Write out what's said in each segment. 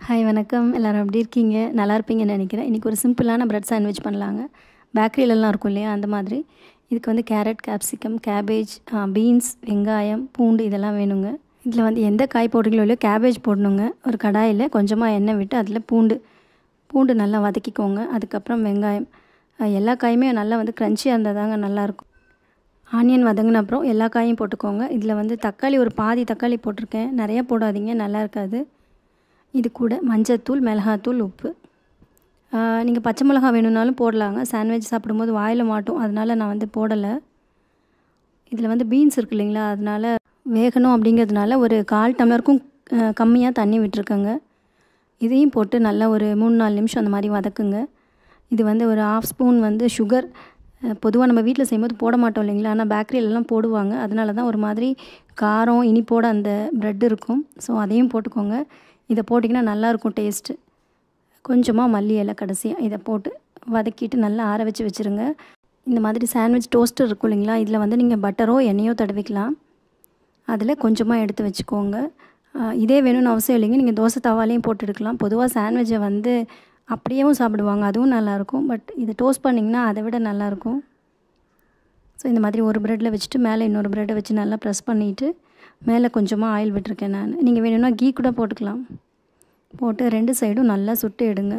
hi வணக்கம் எல்லோரும் எப்படி இருக்கீங்க நல்லா இருப்பீங்கன்னு நினைக்கிறேன் இன்றைக்கி ஒரு சிம்பிளான ப்ரெட் சாண்ட்விச் பண்ணலாங்க பேக்கரியிலலாம் இருக்கும் இல்லையா அந்த மாதிரி இதுக்கு வந்து கேரட் கேப்சிகம் கேபேஜ் பீன்ஸ் வெங்காயம் பூண்டு இதெல்லாம் வேணுங்க இதில் வந்து எந்த காய் போடுறீங்களோ இல்லையோ கேபேஜ் போடணுங்க ஒரு கடாயில் கொஞ்சமாக எண்ணெய் விட்டு அதில் பூண்டு பூண்டு நல்லா வதக்கிக்கோங்க அதுக்கப்புறம் வெங்காயம் அஹ் எல்லா காயுமே நல்லா வந்து க்ரன்ச்சியாக இருந்தால் தாங்க நல்லாயிருக்கும் ஆனியன் வதங்கின அப்புறம் எல்லா காயும் போட்டுக்கோங்க இதில் வந்து தக்காளி ஒரு பாதி தக்காளி போட்டிருக்கேன் நிறையா போடாதீங்க நல்லா இருக்காது இது கூட மஞ்சத்தூள் மிளகாத்தூள் உப்பு நீங்கள் பச்சை மிளகா வேணும்னாலும் போடலாங்க சாண்ட்விச் சாப்பிடும்போது வாயில் மாட்டும் அதனால் நான் வந்து போடலை இதில் வந்து பீன்ஸ் இருக்கு இல்லைங்களா அதனால் வேகணும் அப்படிங்கிறதுனால ஒரு கால் டம்ளருக்கும் கம்மியாக தண்ணி விட்டுருக்கேங்க இதையும் போட்டு நல்லா ஒரு மூணு நாலு நிமிஷம் அந்த மாதிரி வதக்குங்க இது வந்து ஒரு ஆஃப் ஸ்பூன் வந்து சுகர் பொதுவாக நம்ம வீட்டில் செய்யும்போது போட மாட்டோம் இல்லைங்களா ஆனால் பேக்கரியிலலாம் போடுவாங்க அதனால தான் ஒரு மாதிரி காரம் இனிப்போட அந்த ப்ரெட் இருக்கும் ஸோ அதையும் போட்டுக்கோங்க இதை போட்டிங்கன்னா நல்லாயிருக்கும் டேஸ்ட்டு கொஞ்சமாக மல்லி இலை கடைசியாக இதை போட்டு வதக்கிட்டு நல்லா ஆற வச்சு வச்சுருங்க இந்த மாதிரி சாண்ட்விச் டோஸ்டர் இருக்கும் இல்லைங்களா இதில் வந்து நீங்கள் பட்டரோ எண்ணெயோ தடவிக்கலாம் அதில் கொஞ்சமாக எடுத்து வச்சுக்கோங்க இதே வேணும்னு அவசியம் இல்லைங்க நீங்கள் தோசை தவாலையும் போட்டு எடுக்கலாம் பொதுவாக சாண்ட்விட்சை வந்து அப்படியேவும் சாப்பிடுவாங்க அதுவும் நல்லாயிருக்கும் பட் இதை டோஸ்ட் பண்ணிங்கன்னா அதை விட நல்லாயிருக்கும் ஸோ இந்த மாதிரி ஒரு ப்ரெட்டில் வச்சுட்டு மேலே இன்னொரு ப்ரெட்டை வச்சு நல்லா ப்ரெஸ் பண்ணிவிட்டு மேலே கொஞ்சமாக ஆயில் விட்டுருக்கேன் நான் நீங்கள் வேணும்னா கீ கூட போட்டுக்கலாம் போட்டு ரெண்டு சைடும் நல்லா சுட்டு எடுங்க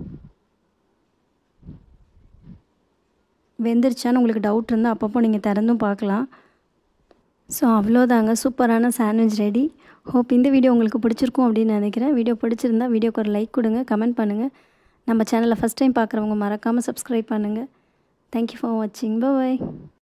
வெந்துருச்சான்னு உங்களுக்கு டவுட் இருந்தால் அப்பப்போ நீங்கள் திறந்தும் பார்க்கலாம் ஸோ அவ்வளோதாங்க சூப்பரான சாண்ட்விச் ரெடி ஹோப் இந்த வீடியோ உங்களுக்கு பிடிச்சிருக்கும் அப்படின்னு நினைக்கிறேன் வீடியோ பிடிச்சிருந்தா வீடியோக்கு ஒரு லைக் கொடுங்க கமெண்ட் பண்ணுங்கள் நம்ம சேனலை ஃபஸ்ட் டைம் பார்க்குறவங்க மறக்காமல் சப்ஸ்கிரைப் பண்ணுங்கள் தேங்க்யூ ஃபார் வாட்சிங் பாய்